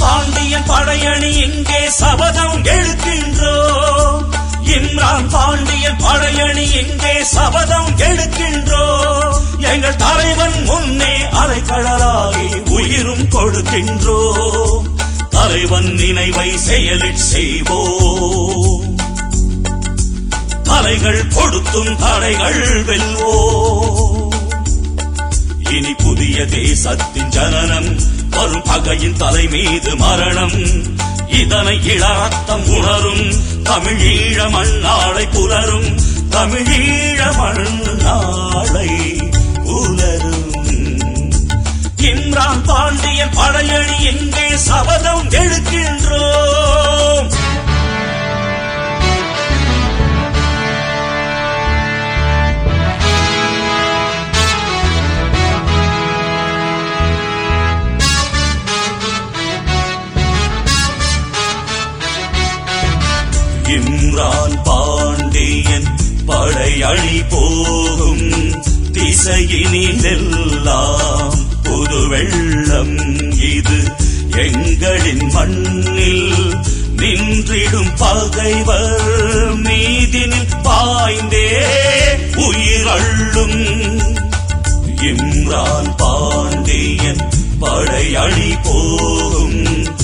பாண்டியன் படையணி இங்கே சபதம் எழுக்கின்றோம் இம்ரான் பாண்டியன் படையணி இங்கே சபதம் எழுக்கின்றோம் எங்கள் தலைவன் முன்னே அலைக்கடலாகி உயிரும் கொடுக்கின்றோம் தலைவன் நினைவை செயலில் செய்வோம் தலைகள் கொடுத்தும் தடைகள் வெல்வோம் இனி புதிய தேசத்தின் ஜனனம் வரும் பகையின் தலை மீது மரணம் இதனை இளரத்தம் உணரும் தமிழீழ மண்ணாளை புலரும் தமிழீழ மண்ணாளை புலரும் இம்ரான் பாண்டியன் படையணி எங்கே சபதம் எழுக்கின்றோம் இம்ரான் பாண்டியன் படையணி போகும் திசையினிலெல்லாம் புது வெள்ளம் இது எங்களின் மண்ணில் நின்றிடும் பகைவர் மீதினில் பாய்ந்தே உயிரள்ளும் இம்ரான் பாண்டியன் படையணி போகும்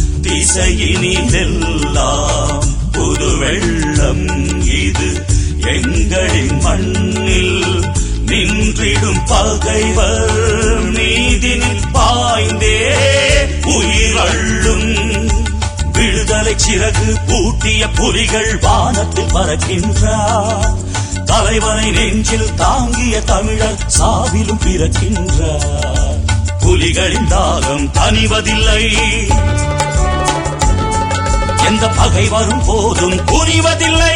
திசையினிலெல்லாம் புது வெள்ளம் இது எங்களின் மண்ணில் நின்றிடும் பகைவர் மீதினில் பாய்ந்தே உயிரள்ளும் விடுதலை சிறகு பூட்டிய புலிகள் வானத்தில் பறக்கின்றார் தலைவனை நெஞ்சில் தாங்கிய தமிழர் சாவிலும் பிறக்கின்றார் புலிகளின் தாகம் தனிவதில்லை எந்த பகை வரும் போதும் புரிவதில்லை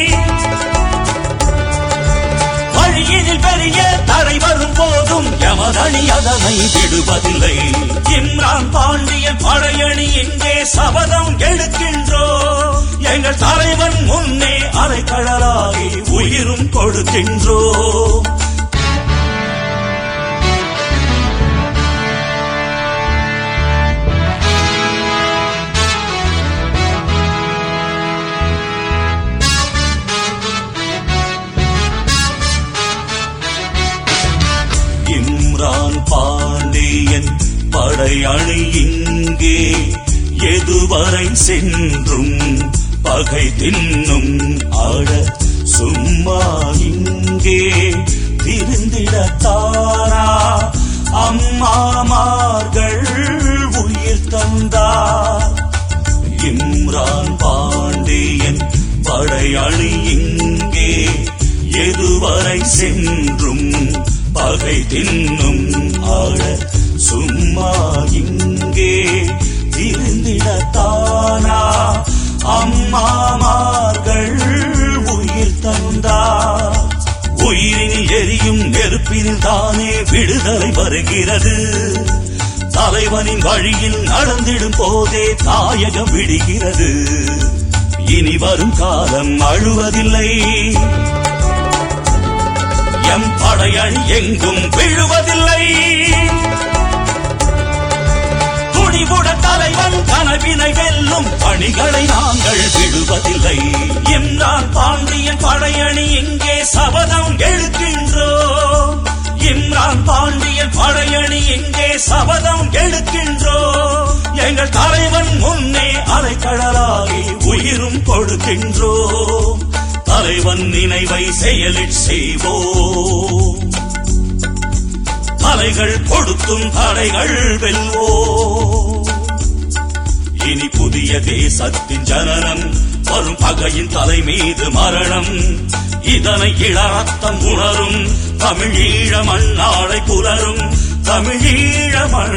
வழியினில் பெரிய தடை வரும் போதும் எமதணி அதனை விடுவதில்லை இம்ரான் பாண்டியன் படையணி எங்கே சபதம் எடுக்கின்றோம் எங்கள் தலைவன் முன்னே அலைக்கடலாகி உயிரும் கொடுக்கின்றோம் இம்ரான் பாண்டியன் படையணி இங்கே எதுவரை சென்றும் பகை தின்னும் ஆட சும்மா இங்கே திருந்திடத்தாரா அம்மாமார்கள் உயிர் தந்தார் இம்ரான் பாண்டியன் படையணி இங்கே எதுவரை சென்றும் பகை தின்னும் ஆட சும்மா இங்கே திருந்திடத்தானா அம்மாமார்கள் உயிர் தந்தார் உயிரினில் எரியும் நெருப்பினில் தானே விடுதலை வருகிறது தலைவனின் வழியில் நடந்திடும் போதே தாயகம் விடுகிறது இனி வரும் காலம் அழுவதில்லை எம் படையணி எங்கும் விழுவதில்லை துணிவுட தலைவன் கனவினை வெல்லும் பணிகளை நாங்கள் விடுவதில்லை இம்ரான் பாண்டியன் படையணி இங்கே சபதம் எழுக்கின்றோம் இம்ரான் பாண்டியன் படையணி இங்கே சபதம் எழுக்கின்றோம் எங்கள் தலைவன் முன்னே அலைக்கடலாகி உயிரும் கொடுக்கின்றோம் தலைவன் நினைவை செயலில் செய்வோம் தலைகள் கொடுத்தும் தடைகள் வெல்வோம் இனி புதிய தேசத்தின் ஜனனம் வரும் பகையின் தலை மீது மரணம் இதனை இளரத்தம் உணரும் தமிழீழ மண்ணாளை புலரும் தமிழீழ மண்